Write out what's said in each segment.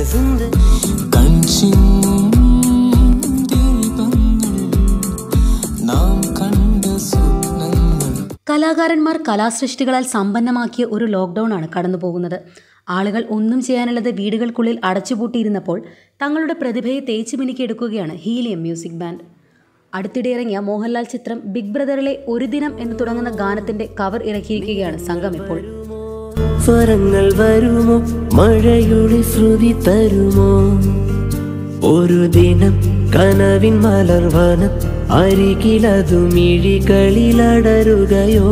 സുന്ദര കൺചിന്നും ദീപങ്ങൾ നാം കണ്ട സ്വപ്നങ്ങൾ കലാകാരന്മാർ കലാസൃഷ്ടികളാൽ സമ്പന്നമാക്കിയ ഒരു ലോക്ക്ഡൗൺ ആണ് കടന്നുപോകുന്നത് ആളുകൾ ഒന്നും ചെയ്യാനുള്ളത് വീടുകൾക്കുള്ളിൽ അടച്ചുപൂട്ടിയിരുന്നപ്പോൾ തങ്ങളുടെ പ്രതിഭയെ തേച്ചു മിനുക്കിയെടുക്കുകയാണ് ഹീലിയം മ്യൂസിക് ബാൻഡ് അടുത്തിടെ ഇറങ്ങിയ മോഹൻലാൽ ചിത്രം ബിഗ് ബ്രദറിലെ ഒരു ദിനം എന്ന് തുടങ്ങുന്ന ഗാനത്തിന്റെ കവർ ഇറക്കിയിരിക്കുകയാണ് സംഘം ഇപ്പോൾ സ്വരങ്ങൾ വരുമോ മഴയുടെ ശ്രുതി തരുമോ ഒരു ദിനം കനവിൻ മലർവനം അരികിലതു മിഴികളിലടരുകയോ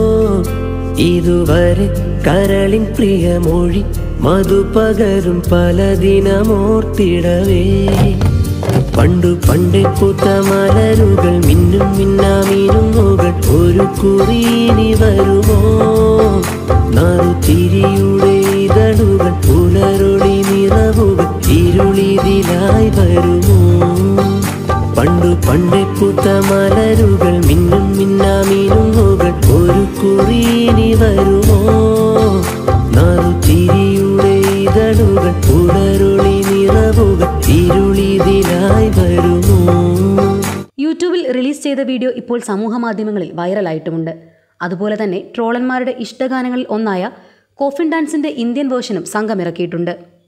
ഇതുവരെ കരളിൻ പ്രിയമൊഴി മധുപകരും പല ദിനമോർത്തിടവേ പണ്ടു പണ്ടേ പൂത്ത മലരുകൾ മിന്നും മിന്നാമീനുങ്ങുകൾ ഒരു കുറിയിനി വരുമോ നറുചിരിയുടെ ഇതളുകൾ പുലരൊളി നിറവുകൾ ഇരുളിതിലായി വരുമോ പണ്ടു പണ്ടേ പൂത്ത മലരുകൾ മിന്നും മിന്നാമീനുങ്ങുകൾ ഒരു കുറിയിനി വരുമോ നറുചിരിയുടെ ഇതളുകൾ പുലരൊളി നിറവുകൾ ഇരുളിതിലായി വരുമോ യൂട്യൂബിൽ റിലീസ് ചെയ്ത വീഡിയോ ഇപ്പോൾ സമൂഹ മാധ്യമങ്ങളിൽ വൈറലായിട്ടുമുണ്ട് അതുപോലെ തന്നെ ട്രോളന്മാരുടെ ഇഷ്ടഗാനങ്ങളിൽ ഒന്നായ കോഫിൻ ഡാൻസിന്റെ ഇന്ത്യൻ വേർഷനും സംഘം ഇറക്കിയിട്ടുണ്ട്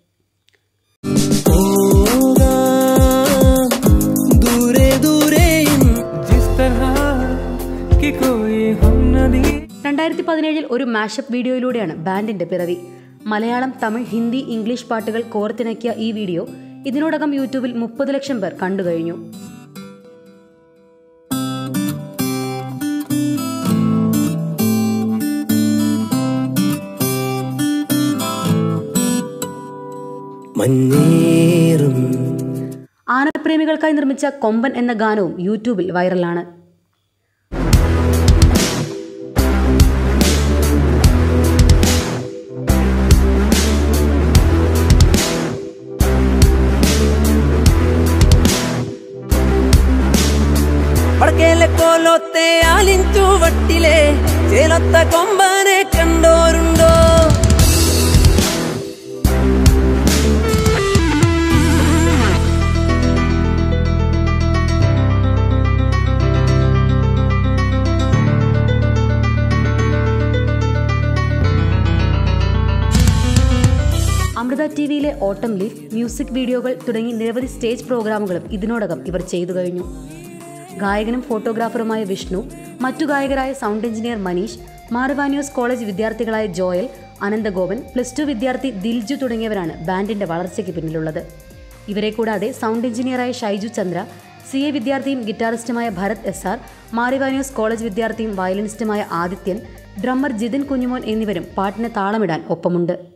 ദൂരെ ദൂരെ जिस तरह की कोई हम नदी രണ്ടായിരത്തി പതിനേഴിൽ ഒരു മാഷപ്പ് വീഡിയോയിലൂടെയാണ് ബാൻഡിന്റെ പിറവി മലയാളം തമിഴ് ഹിന്ദി ഇംഗ്ലീഷ് പാട്ടുകൾ കോർത്തിണക്കിയ ഈ വീഡിയോ ഇതിനോടകം യൂട്യൂബിൽ മുപ്പത് ലക്ഷം പേർ കണ്ടുകഴിഞ്ഞു മഞ്ഞേറും ആനപ്രേമികൾക്കായി നിർമ്മിച്ച കൊമ്പൻ എന്ന ഗാനവും യൂട്യൂബിൽ വൈറലാണ് വടക്കേലെ കോലോത്തെ ആലിൻ ചുവട്ടിലെ ചേലത്ത കൊമ്പനെ കണ്ടോരുണ്ടോ അമൃത ടി വിയിലെ ഓട്ടം ലീഫ് മ്യൂസിക് വീഡിയോകൾ തുടങ്ങി നിരവധി സ്റ്റേജ് പ്രോഗ്രാമുകളും ഇതിനോടകം ഇവർ ചെയ്തു കഴിഞ്ഞു ഗായകനും ഫോട്ടോഗ്രാഫറുമായ വിഷ്ണു മറ്റു ഗായകരായ sound engineer Manish Mar Ivanios college വിദ്യാർത്ഥികളായ ജോയൽ അനന്തഗോപൻ പ്ലസ് ടു വിദ്യാർത്ഥി ദിൽജു തുടങ്ങിയവരാണ് ബാൻഡിന്റെ വളർച്ചയ്ക്ക് പിന്നിലുള്ളത് ഇവരെ കൂടാതെ സൗണ്ട് എഞ്ചിനീയറായ ഷൈജു ചന്ദ്ര സി എ വിദ്യാർത്ഥിയും ഗിറ്റാറിസ്റ്റുമായ Bharath S R Mar Ivanios college വിദ്യാർത്ഥിയും വയലിനിസ്റ്റുമായ ആദിത്യൻ ഡ്രമ്മർ ജിതിൻ കുഞ്ഞുമോൻ എന്നിവരും പാട്ടിന് താളമിടാൻ ഒപ്പമുണ്ട്